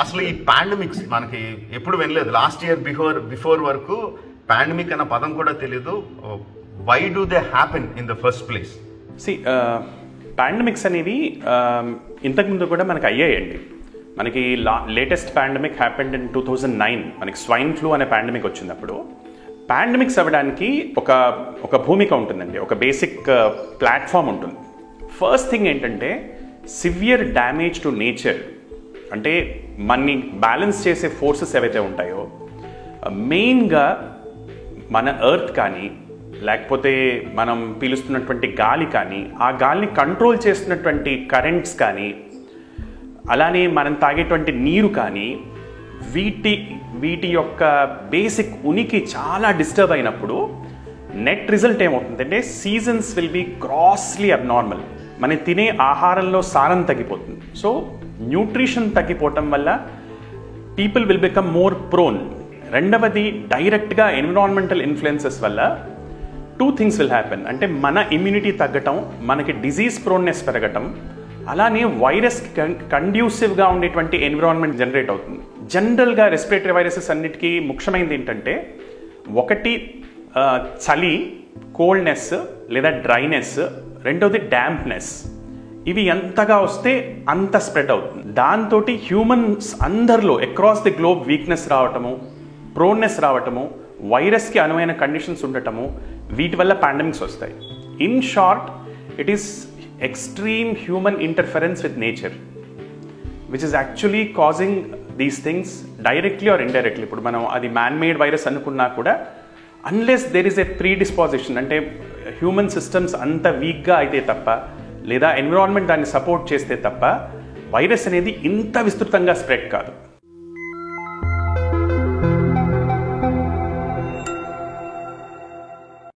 అసలు ఈ పాండమిక్స్ మనకి ఎప్పుడు వినలేదు లాస్ట్ ఇయర్ బిఫోర్ బిఫోర్ వరకు పాండమిక్ అన్న పదం కూడా తెలియదు why do they happen in the first place see pandemics అనేవి um, ఇంతకుముందు కూడా మనకి అయ్యాయండి మనకి లా latest pandemic happened in two thousand nine మనకి స్వైన్ ఫ్లూ అనే పాండమిక్ వచ్చినప్పుడు పాండమిక్స్ అవ్వడానికి ఒక ఒక భూమిక ఉంటుందండి ఒక బేసిక్ ప్లాట్ఫామ్ ఉంటుంది ఫస్ట్ థింగ్ ఏంటంటే సివియర్ డ్యామేజ్ టు నేచర్ అంటే మన్ని బ్యాలెన్స్ చేసే ఫోర్సెస్ ఏవైతే ఉంటాయో మెయిన్గా మన ఎర్త్ కానీ లేకపోతే మనం పీలుస్తున్నటువంటి గాలి కానీ ఆ గాలిని కంట్రోల్ చేస్తున్నటువంటి కరెంట్స్ కానీ అలానే మనం తాగేటువంటి నీరు కానీ వీటి వీటి యొక్క బేసిక్ ఉనికి చాలా డిస్టర్బ్ అయినప్పుడు నెట్ రిజల్ట్ ఏమవుతుందంటే seasons will be grossly abnormal మనం తినే ఆహారంలో సారం తగ్గిపోతుంది సో న్యూట్రిషన్ తగ్గిపోవటం వల్ల people will become more prone రెండవది డైరెక్ట్గా ఎన్విరాన్మెంటల్ ఇన్ఫ్లుయెన్సెస్ వల్ల టూ థింగ్స్ విల్ హ్యాపెన్ అంటే మన ఇమ్యూనిటీ తగ్గటం మనకి డిజీజ్ ప్రోన్నెస్ పెరగటం అలానే వైరస్ కండ్యూసివ్గా ఉండేటువంటి ఎన్విరాన్మెంట్ జనరేట్ అవుతుంది జనరల్గా రెస్పిరేటరీ వైరసెస్ అన్నిటికీ ముఖ్యమైనది ఏంటంటే ఒకటి ఆ, చలి కోల్డ్నెస్ లేదా డ్రైనెస్ రెండోది డ్యాంప్నెస్ ఇవి ఎంతగా వస్తే అంత స్ప్రెడ్ అవుతుంది దాంతో హ్యూమన్స్ అందరిలో అక్రాస్ ది గ్లోబ్ వీక్నెస్ రావటము ప్రోన్నెస్ రావటము వైరస్కి అనువైన కండిషన్స్ ఉండటము వీటి వల్ల పాండమిక్స్ వస్తాయి in short it is extreme human interference with nature which is actually causing these things directly or indirectly ఇప్పుడు మనం అది మ్యాన్ మేడ్ వైరస్ అనుకున్నా కూడా unless there is a predisposition అంటే హ్యూమన్ సిస్టమ్స్ అంత వీక్గా అయితే తప్ప లేదా ఎన్విరాన్మెంట్ దాన్ని సపోర్ట్ చేస్తే తప్ప వైరస్ అనేది ఇంత విస్తృతంగా స్ప్రెడ్ కాదు